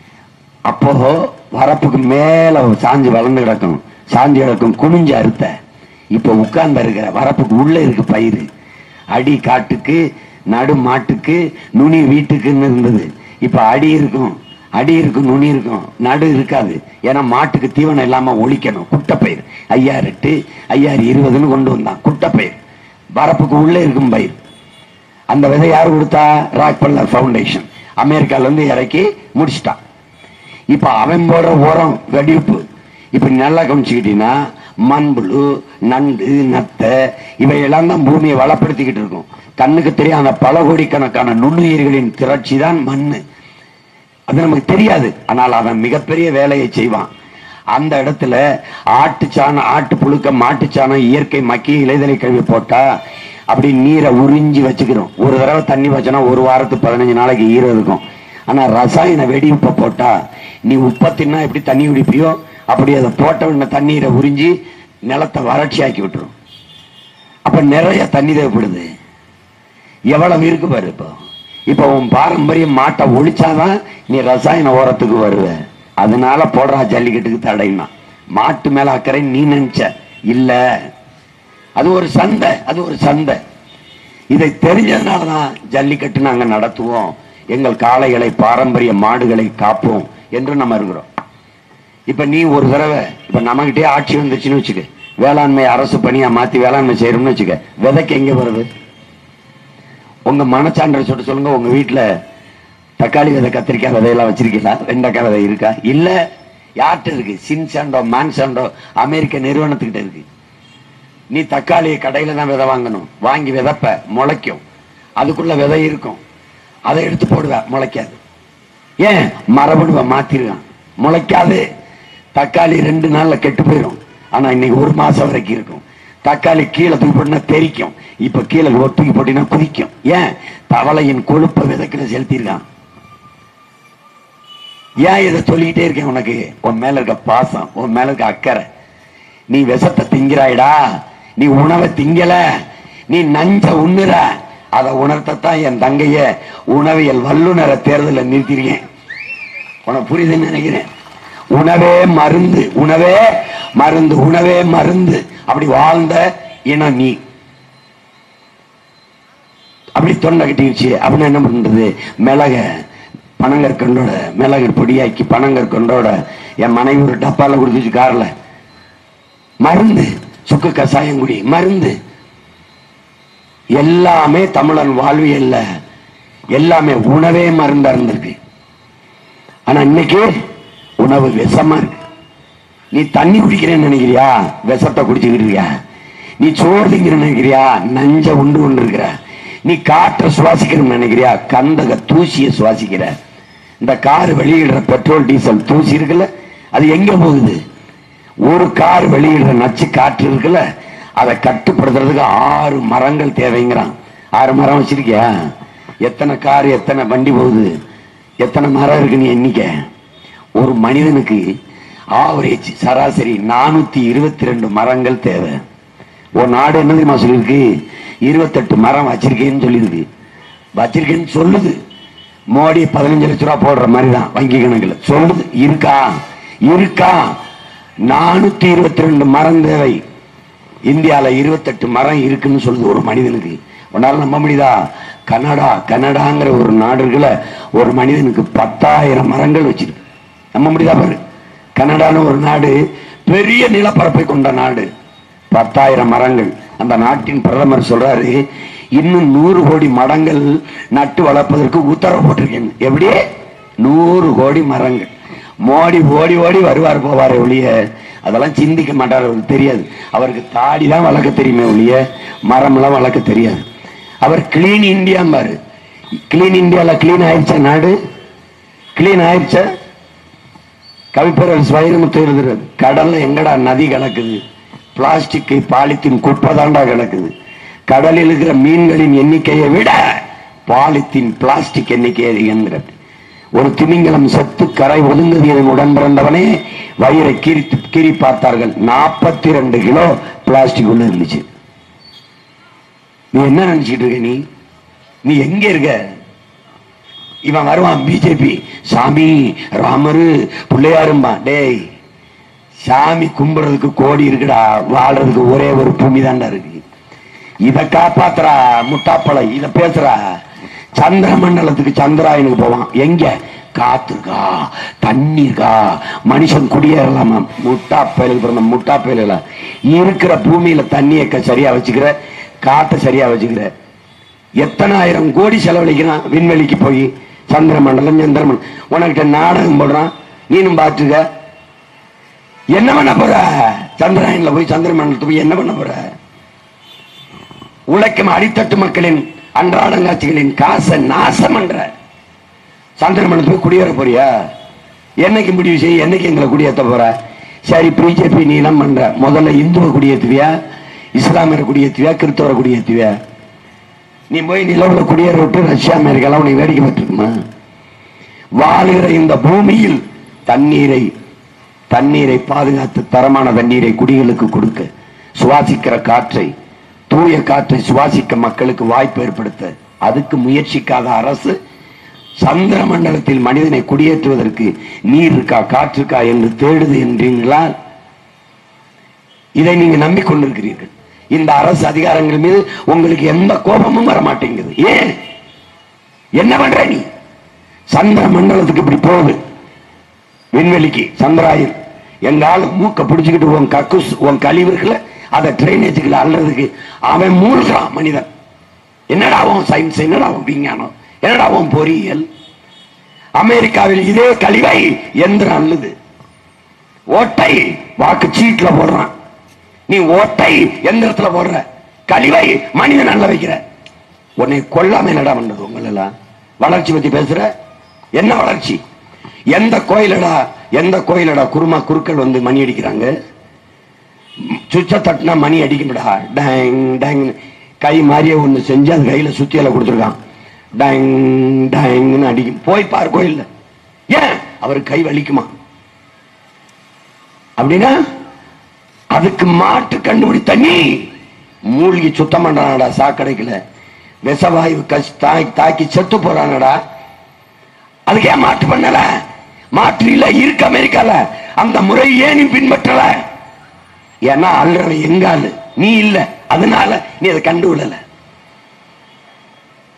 அப்போ வரப்புக்கு மேல சாஞ்சு வளர்ந்து கிடக்கும் சாஞ்சு கிடக்கும் குனிஞ்சு அறுத்த இப்ப உட்கார்ந்து இருக்கிற வரப்புக்கு உள்ள இருக்கு பயிர் அடி காட்டுக்கு நடு மாட்டுக்கு நுனி வீட்டுக்குன்னு இருந்தது இப்ப அடி இருக்கும் அடி இருக்கும் நுனி இருக்கும் நடு இருக்காது ஏன்னா மாட்டுக்கு தீவனம் இல்லாம ஒழிக்கணும் குட்டப்பயிர் ஐயாறு எட்டு ஐயாறு இருபதுன்னு கொண்டு வந்தான் குட்டப்பயிர் வரப்புக்கு உள்ளே இருக்கும் பயிர் அந்த விதை யார் கொடுத்தா ராக்பல்லர் ஃபவுண்டேஷன் அமெரிக்கால இருந்து இறக்கி முடிச்சிட்டான் இப்ப அவன் போடுற உரம் வெடிப்பு இப்ப நீ நல்லா கவனிச்சுக்கிட்டீங்கன்னா மண்புழு நண்டு நத்தை இவையெல்லாம் தான் பூமியை வளப்படுத்திக்கிட்டு இருக்கும் கண்ணுக்கு தெரியாத பல கோடிக்கணக்கான நுண்ணுயிர்களின் திரட்சி தான் மண்ணு அது நமக்கு தெரியாது ஆனால் அவன் மிகப்பெரிய வேலையை செய்வான் அந்த இடத்துல ஆட்டுச்சாணம் ஆட்டு புழுக்க மாட்டுச்சாணம் இயற்கை மக்கிய இலைதலை கழுவி போட்டா அப்படி நீரை உறிஞ்சி வச்சுக்கிறோம் ஒரு தடவை தண்ணி வச்சோன்னா ஒரு வாரத்துக்கு பதினஞ்சு நாளைக்கு ஈரம் இருக்கும் ஆனா ரசாயன வெடி உப்பை போட்டா நீ உப்பை தின்னா எப்படி தண்ணி குடிப்பியோ அப்படி அதை போட்ட உடனே தண்ணீரை உறிஞ்சி நிலத்தை வறட்சி ஆக்கி விட்டுரும் அப்ப நிறைய தண்ணி தேவைப்படுது எவ்வளவு இருக்கு பாரு இப்போ இப்ப உன் பாரம்பரிய மாட்டை ஒழிச்சாதான் நீ ரசாயன ஓரத்துக்கு வருவ அதனால போடுறா ஜல்லிக்கட்டுக்கு தடைனா மாட்டு மேல அக்கறை நீ நினைச்ச இல்ல அது ஒரு சந்தை அது ஒரு சந்தை இதை தெரிஞ்சதுனாலதான் ஜல்லிக்கட்டு நாங்க நடத்துவோம் எங்கள் காளைகளை பாரம்பரிய மாடுகளை காப்போம் என்று நம்ம இருக்கிறோம் இப்ப நீ ஒரு தடவை இப்ப நம்மகிட்டே ஆட்சி வந்துச்சுன்னு வச்சுக்க வேளாண்மை அரசு பணியா மாத்தி வேளாண்மை செய்யறோம்னு வச்சுக்க விதைக்கு எங்க வருது உங்க மனச்சான்ற சொல்லிட்டு சொல்லுங்க உங்க வீட்டுல தக்காளி விதை கத்திரிக்காய் விதையெல்லாம் வச்சிருக்கீங்களா வெண்டைக்காய் விதை இருக்கா இல்ல யார்கிட்ட இருக்கு சின்சாண்டோ மான்சாண்டோ அமெரிக்க நிறுவனத்துக்கிட்ட இருக்கு நீ தக்காளி கடையில தான் விதை வாங்கணும் வாங்கி விதைப்ப முளைக்கும் அதுக்குள்ள விதை இருக்கும் அதை எடுத்து போடுவ முளைக்காது ஏன் மரபணுவ மாத்திருக்கான் முளைக்காது தக்காளி ரெண்டு நாள்ல கெட்டு போயிடும் ஆனா இன்னைக்கு ஒரு மாசம் வரைக்கும் இருக்கும் தக்காளி கீழே தூக்கி போட்டுனா தெரிக்கும் இப்ப கீழே ஒரு தூக்கி போட்டீங்கன்னா குதிக்கும் ஏன் தவளையின் கொழுப்பை விதைக்கிற செலுத்திருக்கான் ஏன் இதை சொல்லிக்கிட்டே இருக்கேன் உனக்கு உன் மேல இருக்க பாசம் உன் மேல இருக்க அக்கறை நீ விஷத்தை திங்கிறாய்டா நீ உணவை திங்கல நீ நஞ்ச உண்ணுற அதை உணர்த்தத்தான் என் தங்கைய உணவியல் வல்லுநரை தேர்தல நிறுத்திருக்கேன் உனக்கு புரியுதுன்னு நினைக்கிறேன் உணவே மருந்து உணவே மருந்து உணவே மருந்து அப்படி வாழ்ந்த இனம் நீ அப்படி தொண்டை கட்டிடுச்சு அப்படின்னு என்ன பண்றது மிளக பனங்கற்கண்டோட மிளகு பொடியாக்கி பனங்கற்கண்டோட என் மனைவி ஒரு டப்பால கொடுத்துச்சு கார்ல மருந்து சுக்கு கசாயம் குடி மருந்து எல்லாமே தமிழன் வாழ்வியல்ல எல்லாமே உணவே மருந்தா இருந்திருக்கு ஆனா இன்னைக்கு உணவு விஷமா இருக்கு நீ தண்ணி குடிக்கிறேன்னு நினைக்கிறியா விஷத்தை குடிச்சுக்கிட்டு இருக்கியா நீ சோறு திங்கிறேன்னு நினைக்கிறியா நஞ்ச உண்டு கொண்டு இருக்கிற நீ காற்றை சுவாசிக்கிறேன்னு நினைக்கிறியா கந்தக தூசியை சுவாசிக்கிற இந்த கார் வெளியிடுற பெட்ரோல் டீசல் தூசி இருக்குல்ல அது எங்க போகுது ஒரு கார் வெளியிடுற நச்சு காற்று இருக்குல்ல அதை கட்டுப்படுத்துறதுக்கு ஆறு மரங்கள் தேவைங்கிறான் ஆறு மரம் வச்சிருக்கியா எத்தனை கார் எத்தனை வண்டி போகுது எத்தனை மரம் இருக்கு நீ எண்ணிக்க ஒரு மனிதனுக்கு ஆவரேஜ் சராசரி நானூத்தி இருபத்தி ரெண்டு மரங்கள் தேவை ஒரு நாடு என்ன தெரியுமா சொல்லியிருக்கு இருபத்தெட்டு மரம் வச்சிருக்கேன்னு சொல்லியிருக்கு வச்சிருக்கேன்னு சொல்லுது மோடி பதினஞ்சு லட்ச ரூபா போடுற மாதிரி தான் வங்கி கணக்குல சொல்லுது இருக்கா இருக்கா நானூத்தி இருபத்தி ரெண்டு மரம் தேவை இந்தியால இருபத்தெட்டு மரம் இருக்குன்னு சொல்லுது ஒரு மனிதனுக்கு உன்னால நம்ப முடியுதா கனடா கனடாங்கிற ஒரு நாடு இருக்குல்ல ஒரு மனிதனுக்கு பத்தாயிரம் மரங்கள் வச்சிருக்கு நம்ப முடியுதா பாரு கனடான்னு ஒரு நாடு பெரிய நிலப்பரப்பை கொண்ட நாடு பத்தாயிரம் மரங்கள் அந்த நாட்டின் பிரதமர் சொல்றாரு இன்னும் நூறு கோடி மரங்கள் நட்டு வளர்ப்பதற்கு உத்தரவு போட்டிருக்கேன் எப்படி நூறு கோடி மரங்கள் மோடி ஓடி ஓடி வருவார் போவார் ஒழிய அதெல்லாம் சிந்திக்க மாட்டார் அவருக்கு தெரியாது அவருக்கு தாடி தான் வளர்க்க தெரியுமே ஒழிய மரம்லாம் வளர்க்க தெரியாது அவர் கிளீன் இந்தியாம்பாரு கிளீன் இந்தியால கிளீன் ஆயிடுச்சா நாடு கிளீன் ஆயிடுச்சா கவிப்பேரரசு வைரமுத்து எழுதுறது கடல்ல எங்கடா நதி கிடக்குது பிளாஸ்டிக் பாலித்தீன் குப்பை தாண்டா கிடக்குது கடலில் இருக்கிற மீன்களின் எண்ணிக்கையை விட பாலித்தீன் பிளாஸ்டிக் எண்ணிக்கை அதிகங்கிறது ஒரு திமிங்கலம் செத்து கரை ஒதுங்குது இதன் உடன் பிறந்தவனே வயிறை கீறி கீறி பார்த்தார்கள் நாற்பத்தி ரெண்டு கிலோ பிளாஸ்டிக் உள்ள இருந்துச்சு நீ என்ன நினைச்சிட்டு இருக்க நீ நீ எங்க இருக்க இவன் வருவான் பிஜேபி சாமி ராமரு பிள்ளையாரும்பா டேய் சாமி கும்பிடுறதுக்கு கோடி இருக்குடா வாழ்றதுக்கு ஒரே ஒரு பூமி தாண்டா இருக்கு இத காப்பாத்துறா முட்டாப்பழை இத பேசுறா சந்திர மண்டலத்துக்கு சந்திராயனுக்கு போவான் எங்க காத்து இருக்கா தண்ணி இருக்கா மனுஷன் குடியேறலாமா முட்டா பயலுக்கு பிறந்த முட்டா பயலுல இருக்கிற பூமியில தண்ணியை க- சரியா வச்சுக்கிற காத்தை சரியா வச்சுக்கிற எத்தனை ஆயிரம் கோடி செலவழிக்கிறான் விண்வெளிக்கு போய் சந்திர மண்டலம் சந்திர மண்டலம் உனக்கிட்ட நாடகம் போடுறான் நீனும் பார்த்துக்க என்ன பண்ண போற சந்திராயன்ல போய் சந்திர மண்டலத்துக்கு போய் என்ன பண்ண போற உழைக்கும் அடித்தட்டு மக்களின் அன்றாடங்காட்சிகளின் காசை நாசம் பண்ற சந்திர மண்டலத்துக்கு போய் குடியேற போறியா என்னைக்கு முடிவு செய்ய என்னைக்கு எங்களை குடியேற்ற போற சரி பிஜேபி நீ என்ன பண்ற முதல்ல இந்துவை குடியேற்றுவியா இஸ்லாமியரை குடியேற்றுவியா கிறிஸ்தவரை குடியேற்றுவியா நீ போய் நிலவுல குடியேற விட்டு ரஷ்யா அமெரிக்காலாம் உனக்கு வேடிக்கை பார்த்துருக்குமா வாழுகிற இந்த பூமியில் தண்ணீரை தண்ணீரை பாதுகாத்து தரமான தண்ணீரை குடிகளுக்கு கொடுக்க சுவாசிக்கிற காற்றை தூய காற்றை சுவாசிக்க மக்களுக்கு வாய்ப்பு ஏற்படுத்த அதுக்கு முயற்சிக்காத அரசு சந்திர மண்டலத்தில் மனிதனை குடியேற்றுவதற்கு நீர் இருக்கா காற்று இருக்கா என்று தேடுது என்றீங்களா இதை நீங்க நம்பிக்கொண்டிருக்கிறீர்கள் இந்த அரசு அதிகாரங்கள் மீது உங்களுக்கு எந்த கோபமும் வர மாட்டேங்குது ஏன் என்ன பண்ற நீ சந்திர மண்டலத்துக்கு இப்படி போகுது விண்வெளிக்கு சந்திராயன் எங்கால மூக்க பிடிச்சுக்கிட்டு உன் கக்குஸ் உன் கழிவு இருக்குல்ல அதை ட்ரைனேஜுக்குள்ள அள்ளுறதுக்கு அவன் மூழ்கிறான் மனிதன் என்னடா உன் சயின்ஸ் என்னடா உன் விஞ்ஞானம் என்னடா உன் பொறியியல் அமெரிக்காவில் இதே கழிவை எந்திரம் அள்ளுது ஓட்டை வாக்கு சீட்ல போடுறான் நீ ஓட்டை எந்திரத்துல போடுற கழிவை மனிதன் அள்ள வைக்கிற உன்னை கொல்லாம என்னடா பண்றது உங்களெல்லாம் வளர்ச்சி பத்தி பேசுற என்ன வளர்ச்சி எந்த கோயிலடா எந்த கோயிலடா குருமா குருக்கள் வந்து மணி அடிக்கிறாங்க சுவிட்ச தட்டினா மணி அடிக்கும்டா டேங் டேங் கை மாதிரியே ஒண்ணு செஞ்சு அது கையில சுத்தியல கொடுத்துருக்கான் டேங் டேங்னு அடிக்கும் போய் பார் கோயில்ல ஏன் அவர் கை வலிக்குமா அப்படின்னா அதுக்கு மாட்டு கண்டுபிடி தண்ணி மூழ்கி சுத்தம் பண்றானடா சாக்கடைக்குல விஷவாயு கசி தாக்கி தாக்கி செத்து போறானடா அதுக்கு ஏன் மாற்று பண்ணல மாற்று இல்ல இருக்கு அமெரிக்கால அந்த முறை ஏன் நீ பின்பற்றல ஏன்னா அல்றவன் எங்க ஆளு நீ இல்ல அதனால நீ அதை கண்டுவிடல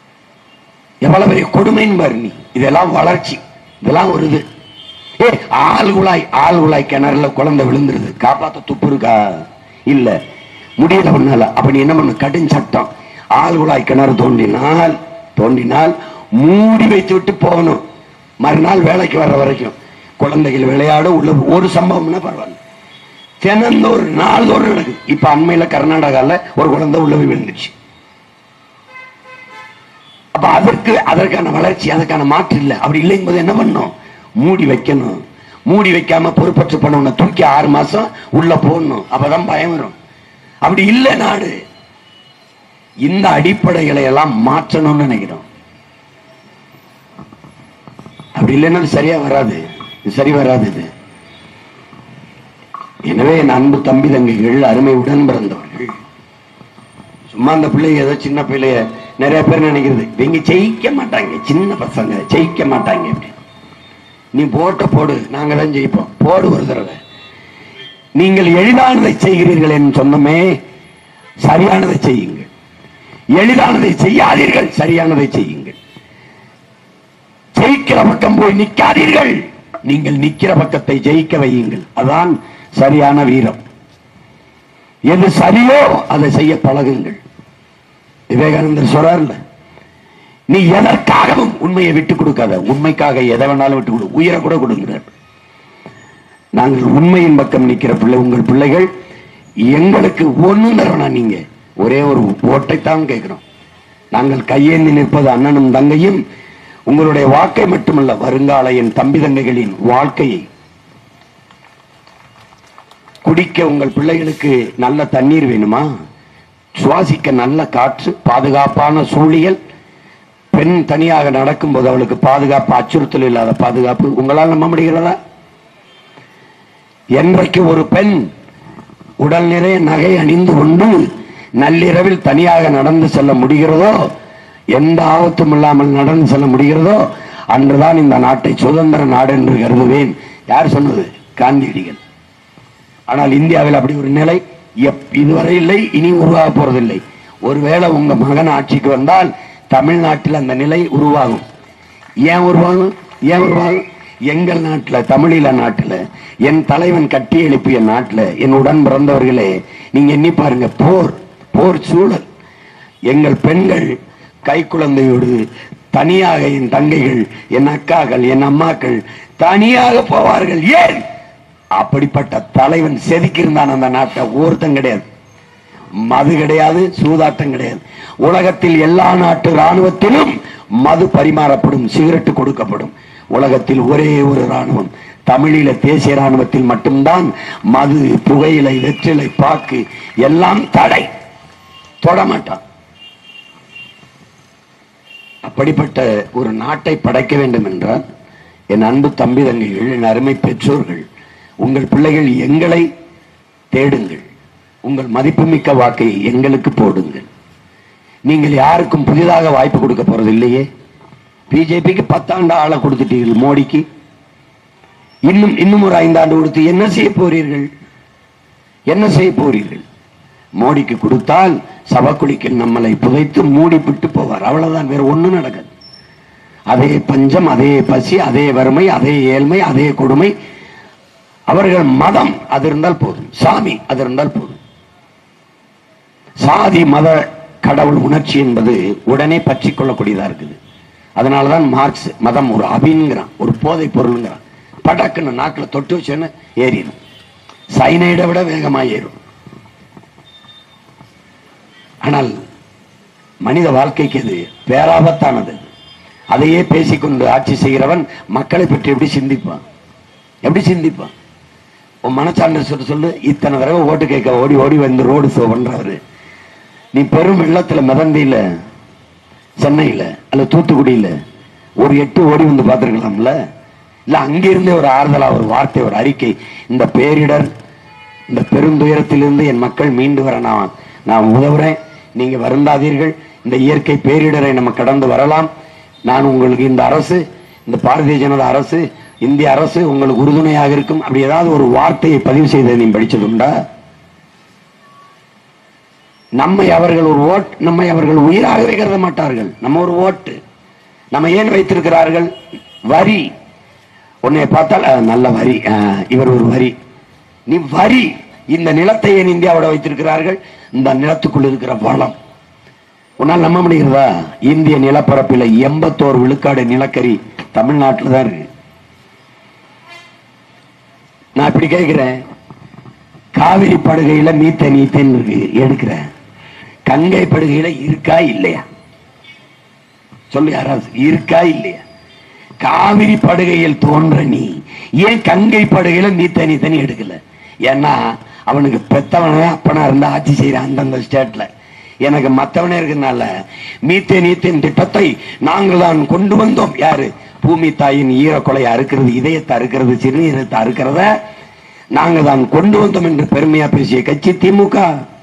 எவ்வளவு பெரிய கொடுமைன்னு பாரு நீ இதெல்லாம் வளர்ச்சி இதெல்லாம் ஒரு இது ஏ ஆள் குழாய் ஆள் குழாய் கிணறுல குழந்தை விழுந்துருது காப்பாத்த துப்பு இருக்கா இல்ல முடியல ஒண்ணால அப்ப நீ என்ன பண்ணு கடும் சட்டம் ஆள் குழாய் கிணறு தோண்டினால் தோண்டினால் மூடி வைத்து விட்டு போகணும் மறுநாள் வேலைக்கு வர்ற வரைக்கும் குழந்தைகள் விளையாட உள்ள ஒரு சம்பவம்னா பரவாயில்ல தினந்தோறும் நாள்தோறும் நடக்குது இப்ப அண்மையில கர்நாடகால ஒரு குழந்தை உள்ள போய் விழுந்துச்சு அப்ப அதற்கு அதற்கான வளர்ச்சி அதற்கான மாற்று இல்லை அப்படி இல்லைங்கும் போது என்ன பண்ணும் மூடி வைக்கணும் மூடி வைக்காம பொறுப்பற்று பண்ணணும் தூக்கி ஆறு மாசம் உள்ள போடணும் அப்பதான் பயம் வரும் அப்படி இல்லை நாடு இந்த அடிப்படைகளை எல்லாம் மாற்றணும்னு நினைக்கிறோம் அப்படி இல்லைன்னா அது சரியா வராது இது சரி வராது இது எனவே என் அன்பு தம்பி தங்கைகள் அருமை உடன் பிறந்தவர்கள் சும்மா அந்த பிள்ளைங்க ஏதோ சின்ன பிள்ளைய நிறைய பேர் நினைக்கிறது இவங்க ஜெயிக்க மாட்டாங்க சின்ன பசங்க ஜெயிக்க மாட்டாங்க அப்படி நீ போட்ட போடு நாங்க தான் ஜெயிப்போம் போடு ஒரு தடவை நீங்கள் எளிதானதை செய்கிறீர்கள் என்று சொன்னமே சரியானதை செய்யுங்கள் எளிதானதை செய்யாதீர்கள் சரியானதை செய்யுங்கள் ஜெயிக்கிற பக்கம் போய் நிற்காதீர்கள் நீங்கள் நிக்கிற பக்கத்தை ஜெயிக்க வையுங்கள் அதான் சரியான வீரம் எது சரியோ அதை செய்ய பழகுங்கள் விவேகானந்தர் சொல்றாருல்ல நீ எதற்காகவும் உண்மையை விட்டு கொடுக்காத உண்மைக்காக எதை வேணாலும் விட்டு கொடு உயிரை கூட கொடுங்கிறார் நாங்கள் உண்மையின் பக்கம் நிக்கிற பிள்ளை உங்கள் பிள்ளைகள் எங்களுக்கு ஒண்ணும் தரவனா நீங்க ஒரே ஒரு ஓட்டைத்தான் கேட்கிறோம் நாங்கள் கையேந்தி நிற்பது அண்ணனும் தங்கையும் உங்களுடைய வாக்கை மட்டுமல்ல வருங்கால என் தம்பி தங்கைகளின் வாழ்க்கையை குடிக்க உங்கள் பிள்ளைகளுக்கு நல்ல தண்ணீர் வேணுமா சுவாசிக்க நல்ல காற்று பாதுகாப்பான சூழியல் பெண் தனியாக நடக்கும்போது அவளுக்கு பாதுகாப்பு அச்சுறுத்தல் இல்லாத பாதுகாப்பு உங்களால் நம்ப முடிகிறதா என்றைக்கு ஒரு பெண் உடல் நிறைய நகை அணிந்து கொண்டு நள்ளிரவில் தனியாக நடந்து செல்ல முடிகிறதோ எந்த ஆபத்தும் இல்லாமல் நடந்து செல்ல முடிகிறதோ அன்றுதான் இந்த நாட்டை சுதந்திர நாடு என்று கருதுவேன் யார் சொன்னது காந்தியடிகள் ஆனால் இந்தியாவில் அப்படி ஒரு நிலை எப்- இதுவரை இல்லை இனி உருவாக போறதில்லை ஒருவேளை உங்க மகன் ஆட்சிக்கு வந்தால் தமிழ்நாட்டில் அந்த நிலை உருவாகும் ஏன் உருவாகும் ஏன் உருவாகும் எங்கள் நாட்டில் தமிழீழ நாட்டில் என் தலைவன் கட்டி எழுப்பிய நாட்டில் என் உடன் பிறந்தவர்களே நீங்க எண்ணி பாருங்க போர் போர் சூழல் எங்கள் பெண்கள் கை குழந்தையோடு தனியாக என் தங்கைகள் என் அக்காக்கள் என் அம்மாக்கள் தனியாக போவார்கள் ஏன் அப்படிப்பட்ட தலைவன் செதுக்கியிருந்தான் அந்த நாட்டை ஒருத்தன் கிடையாது மது கிடையாது சூதாட்டம் கிடையாது உலகத்தில் எல்லா நாட்டு ராணுவத்திலும் மது பரிமாறப்படும் சிகரெட்டு கொடுக்கப்படும் உலகத்தில் ஒரே ஒரு ராணுவம் தமிழீழ தேசிய ராணுவத்தில் மட்டும்தான் மது புகையிலை வெற்றிலை பாக்கு எல்லாம் தடை தொடமாட்டான் அப்படிப்பட்ட ஒரு நாட்டை படைக்க வேண்டும் என்றால் என் அன்பு தம்பி தங்கைகள் என் அருமை பெற்றோர்கள் உங்கள் பிள்ளைகள் எங்களை தேடுங்கள் உங்கள் மதிப்புமிக்க வாக்கை எங்களுக்கு போடுங்கள் நீங்கள் யாருக்கும் புதிதாக வாய்ப்பு கொடுக்க போறது இல்லையே பிஜேபிக்கு பத்தாண்டு ஆளை கொடுத்துட்டீர்கள் மோடிக்கு இன்னும் இன்னும் ஒரு ஐந்தாண்டு கொடுத்து என்ன செய்ய போறீர்கள் என்ன செய்ய போறீர்கள் மோடிக்கு கொடுத்தால் சவக்குழிக்கில் நம்மளை புதைத்து மூடி விட்டு போவார் அவ்வளவுதான் வேற ஒண்ணும் நடக்காது அதே பஞ்சம் அதே பசி அதே வறுமை அதே ஏழ்மை அதே கொடுமை அவர்கள் மதம் அது இருந்தால் போதும் சாமி அது இருந்தால் போதும் சாதி மத கடவுள் உணர்ச்சி என்பது உடனே பற்றி கொள்ளக்கூடியதா இருக்குது அதனாலதான் மார்க்ஸ் மதம் ஒரு அபின்கிறான் ஒரு போதை பொருள்ங்கிறான் படக்குன்னு நாக்குல தொட்டு வச்சோன்னு ஏறிடும் சைனைடை விட வேகமா ஏறும் ஆனால் மனித வாழ்க்கைக்கு அது பேராபத்தானது அதையே பேசிக்கொண்டு ஆட்சி செய்கிறவன் மக்களை பற்றி எப்படி சிந்திப்பான் எப்படி சிந்திப்பான் உன் மனச்சான்று சொல்ல சொல்லு இத்தனை தடவை ஓட்டு கேட்க ஓடி ஓடி வந்து ரோடு ஷோ பண்றவரு நீ பெரும் வெள்ளத்துல மிதந்தியில சென்னையில அல்ல தூத்துக்குடியில ஒரு எட்டு ஓடி வந்து பார்த்திருக்கலாம்ல இல்ல அங்கிருந்தே ஒரு ஆறுதலா ஒரு வார்த்தை ஒரு அறிக்கை இந்த பேரிடர் இந்த பெருந்துயரத்திலிருந்து என் மக்கள் மீண்டு வர நான் நான் உதவுறேன் நீங்க வருந்தாதீர்கள் இந்த இயற்கை பேரிடரை நம்ம கடந்து வரலாம் நான் உங்களுக்கு இந்த அரசு இந்த பாரதிய ஜனதா அரசு இந்திய அரசு உங்களுக்கு உறுதுணையாக இருக்கும் அப்படி ஏதாவது ஒரு வார்த்தையை பதிவு செய்ததை நீ படிச்சதுண்டா நம்மை அவர்கள் ஒரு ஓட் நம்மை அவர்கள் உயிராகவே கருத மாட்டார்கள் நம்ம ஒரு ஓட்டு நம்ம ஏன் வைத்திருக்கிறார்கள் வரி உன்னை பார்த்தால் அஹ், நல்ல வரி அஹ், இவர் ஒரு வரி நீ வரி இந்த நிலத்தை ஏன் இந்தியாவோட வைத்திருக்கிறார்கள் இந்த நிலத்துக்குள் இருக்கிற வளம் உன்னால் நம்ப முடிகிறதா இந்திய நிலப்பரப்பில் எண்பத்தோரு விழுக்காடு நிலக்கரி தமிழ்நாட்டில் தான் இருக்கு நான் இப்படி கேட்கிறேன் காவிரி படுகையில மீத்த நீத்தன் இருக்கு எடுக்கிறேன் கங்கை படுகையில இருக்கா இல்லையா சொல்லு யாராவது இருக்கா இல்லையா காவிரி படுகையில் தோன்ற நீ ஏன் கங்கை படுகையில நீத்த நீத்தனி எடுக்கல ஏன்னா அவனுக்கு பெத்தவனே அப்பனா இருந்தா ஆட்சி செய்யறான் அந்தந்த ஸ்டேட்ல எனக்கு மத்தவனே இருக்கிறதுனால மீத்தே நீத்தின் திட்டத்தை நாங்கள் தான் கொண்டு வந்தோம் யாரு பூமி தாயின் ஈரக்கொலை அறுக்கிறது இதயத்தை அறுக்கிறது சிறுநீரத்தை அறுக்கிறத நாங்க தான் கொண்டு வந்தோம் என்று பெருமையா பேசிய கட்சி திமுக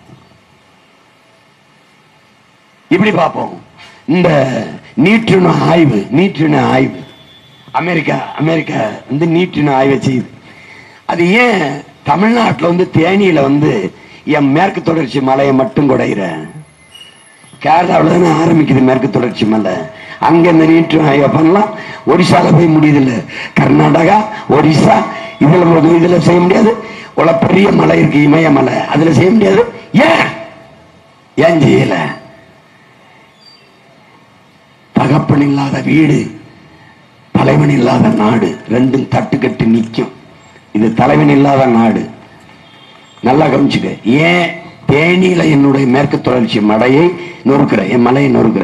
இப்படி பார்ப்போம் இந்த நீற்றின ஆய்வு நீற்றின ஆய்வு அமெரிக்கா அமெரிக்கா வந்து நீற்றின ஆய்வை செய்யுது அது ஏன் தமிழ்நாட்டுல வந்து தேனியில வந்து என் மேற்கு தொடர்ச்சி மலையை மட்டும் குடையிற கேரளாவில் தானே ஆரம்பிக்குது மேற்கு தொடர்ச்சி மலை அங்க இந்த நீட்டு ஆய்வை பண்ணலாம் ஒடிசால போய் முடியுது கர்நாடகா ஒடிசா இதுல ஒரு இதுல செய்ய முடியாது உள்ள பெரிய மலை இருக்கு இமயமலை அதுல செய்ய முடியாது ஏன் ஏன் செய்யல தகப்பன் இல்லாத வீடு தலைவன் இல்லாத நாடு ரெண்டும் தட்டுக்கட்டு நிக்கும் இது தலைவன் இல்லாத நாடு நல்லா கவனிச்சுக்க ஏன் தேனியில என்னுடைய மேற்கு தொடர்ச்சி மலையை நொறுக்கிற என் மலையை நொறுக்கிற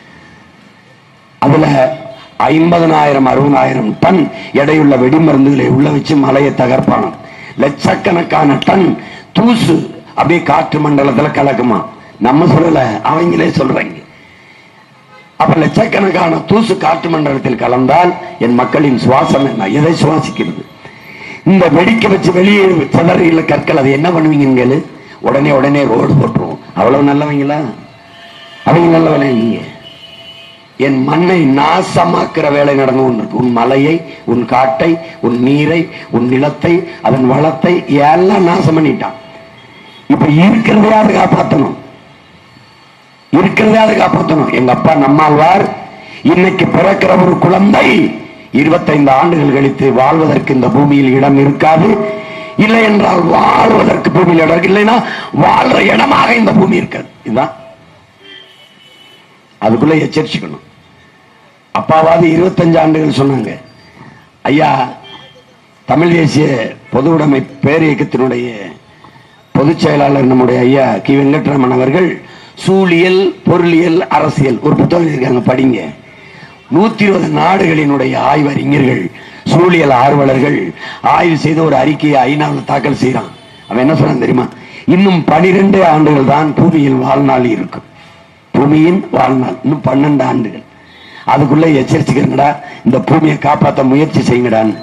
அதுல ஐம்பதனாயிரம் அறுபதாயிரம் டன் எடையுள்ள வெடிமருந்துகளை உள்ள வச்சு மலையை தகர்ப்பான் லட்சக்கணக்கான டன் தூசு அப்படியே காற்று மண்டலத்துல கலக்குமா நம்ம சொல்லல அவங்களே சொல்றாங்க அப்ப லட்சக்கணக்கான தூசு காற்று மண்டலத்தில் கலந்தால் என் மக்களின் சுவாசம் என்ன எதை சுவாசிக்கிறது இந்த வெடிக்க வச்சு வெளியே சிதறியுள்ள கற்கள் அது என்ன பண்ணுவீங்கன்னு கேளு உடனே உடனே ரோடு போட்டுருவோம் அவ்வளவு நல்லவங்களா அவங்க நல்லவனே நீங்க என் மண்ணை நாசமாக்குற வேலை நடந்து கொண்டிருக்கு உன் மலையை உன் காட்டை உன் நீரை உன் நிலத்தை அதன் வளத்தை எல்லாம் நாசம் பண்ணிட்டான் இப்ப இருக்கிறதையாவது காப்பாற்றணும் இருக்கிறதையாவது காப்பாற்றணும் எங்க அப்பா நம்மாழ்வார் இன்னைக்கு பிறக்கிற ஒரு குழந்தை இருபத்தைந்து ஆண்டுகள் கழித்து வாழ்வதற்கு இந்த பூமியில் இடம் இருக்காது இல்லை என்றால் வாழ்வதற்கு பூமியில் இடம் இருக்கு. இல்லைன்னா வாழ்ற இடமாக இந்த பூமி இருக்காது இதுதான் அதுக்குள்ள எச்சரிச்சுக்கணும் அப்பாவாது இருபத்தஞ்சு ஆண்டுகள் சொன்னாங்க ஐயா தமிழ் தேசிய பொது உடைமை பேர் இயக்கத்தினுடைய பொதுச் செயலாளர் நம்முடைய ஐயா கி வெங்கட்ராமன் அவர்கள் சூழியல் பொருளியல் அரசியல் ஒரு புத்தகம் இருக்காங்க படிங்க நூத்தி இருபது நாடுகளினுடைய ஆய்வறிஞர்கள் சூழியல் ஆர்வலர்கள் ஆய்வு செய்து ஒரு அறிக்கையை ஐநாவில் தாக்கல் செய்யறான் அவன் என்ன சொன்னான் தெரியுமா இன்னும் பனிரெண்டு ஆண்டுகள் தான் பூமியில் வாழ்நாள் இருக்கும் பூமியின் வாழ்நாள் இன்னும் பன்னெண்டு ஆண்டுகள் அதுக்குள்ள எச்சரிச்சுக்கிறங்கடா இந்த பூமியை காப்பாற்ற முயற்சி செய்யுங்கடான்னு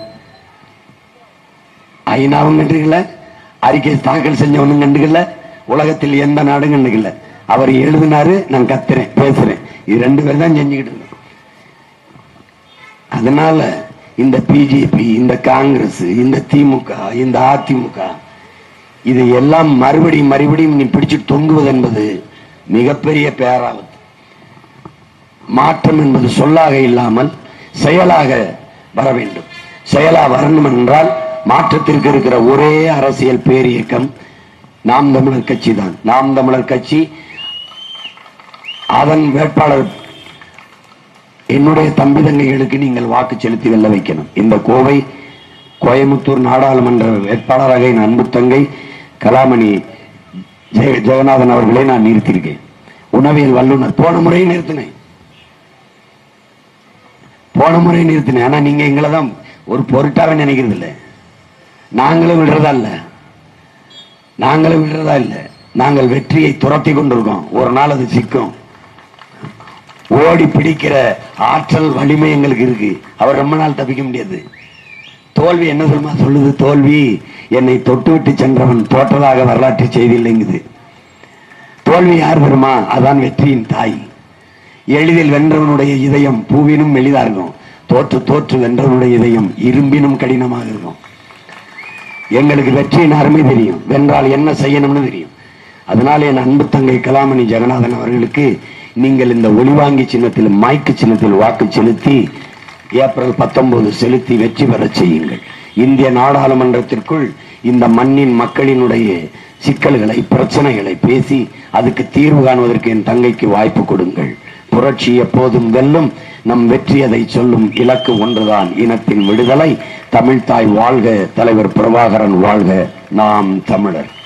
ஐநாவும் கண்டுக்கல அறிக்கை தாக்கல் செஞ்சவனும் கண்டுக்கல உலகத்தில் எந்த நாடும் கண்டுக்கல அவர் எழுதினாரு நான் கத்துறேன் பேசுறேன் இது ரெண்டு பேரும் தான் செஞ்சுக்கிட்டு இருக்கோம் அதனால இந்த பிஜேபி இந்த காங்கிரஸ் இந்த திமுக இந்த அதிமுக இது எல்லாம் மறுபடியும் மறுபடியும் நீ பிடிச்சு தொங்குவது என்பது மிகப்பெரிய பேராபத்து மாற்றம் என்பது சொல்லாக இல்லாமல் செயலாக வர வேண்டும் செயலா வரணும் என்றால் மாற்றத்திற்கு இருக்கிற ஒரே அரசியல் பேரியக்கம் நாம் தமிழர் கட்சி தான் நாம் தமிழர் கட்சி அதன் வேட்பாளர் என்னுடைய தம்பி தங்கைகளுக்கு நீங்கள் வாக்கு செலுத்தி வெல்ல வைக்கணும் இந்த கோவை கோயமுத்தூர் நாடாளுமன்ற வேட்பாளராக என் அன்பு தங்கை கலாமணி ஜெய ஜெகநாதன் அவர்களை நான் நிறுத்தியிருக்கேன் உணவியல் வல்லுநர் போன முறையும் நிறுத்தினேன் போன முறை நிறுத்தினேன் ஆனா நீங்க எங்களை தான் ஒரு பொருட்டாவே நினைக்கிறது இல்ல நாங்களும் விடுறதா இல்ல நாங்களும் விடுறதா இல்ல நாங்கள் வெற்றியை துரத்தி கொண்டிருக்கோம் ஒரு நாள் அது சிக்கும் ஓடி பிடிக்கிற ஆற்றல் வலிமை எங்களுக்கு இருக்கு அவர் ரொம்ப நாள் தப்பிக்க முடியாது தோல்வி என்ன சொல்லுமா சொல்லுது தோல்வி என்னை தொட்டு விட்டு சென்றவன் தோற்றதாக வரலாற்று செய்தி இல்லைங்குது தோல்வி யார் வருமா அதான் வெற்றியின் தாய் எளிதில் வென்றவனுடைய இதயம் பூவினும் எளிதா இருக்கும் தோற்று தோற்று வென்றவனுடைய இதயம் இரும்பினும் கடினமாக இருக்கும் எங்களுக்கு வெற்றியின் அருமை தெரியும் வென்றால் என்ன செய்யணும்னு தெரியும் அதனால என் அன்பு தங்கை கலாமணி ஜெகநாதன் அவர்களுக்கு நீங்கள் இந்த ஒளிவாங்கி சின்னத்தில் மைக்கு சின்னத்தில் வாக்கு செலுத்தி ஏப்ரல் பத்தொன்பது செலுத்தி வெற்றி பெறச் செய்யுங்கள் இந்திய நாடாளுமன்றத்திற்குள் இந்த மண்ணின் மக்களினுடைய சிக்கல்களை பிரச்சனைகளை பேசி அதுக்கு தீர்வு காணுவதற்கு என் தங்கைக்கு வாய்ப்பு கொடுங்கள் புரட்சி எப்போதும் வெல்லும் நம் வெற்றி அதை சொல்லும் இலக்கு ஒன்றுதான் இனத்தின் விடுதலை தமிழ்தாய் வாழ்க தலைவர் பிரபாகரன் வாழ்க நாம் தமிழர்